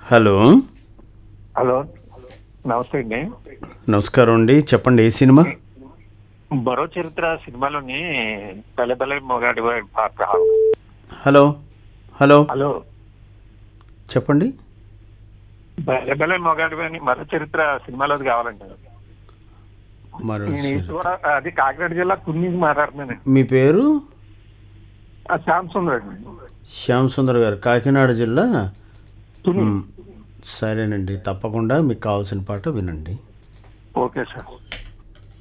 Hello hello నమస్తే అండి నమస్కారం అండి చెప్పండి ఏ సినిమా మరో చరిత్ర సినిమాలోని బలె బలె మొగాడి వాడి పాత్ర హలో హలో హలో చెప్పండి బలె బలె మొగాడి అని మరో చరిత్ర సినిమాలోది కావాలండి మరో నేను సినిమా. ఈశ్వర అది కాకినాడ జిల్లా కున్ని మాట్లాడుతున్నాను మీ పేరు శాంసంగ్ అండి శ్యామ్ సుందర్ గారు కాకినాడ జిల్లా తుని మ్, సరేనండి తప్పకుండా మీకు కావాల్సిన పాట వినండి ఓకే సార్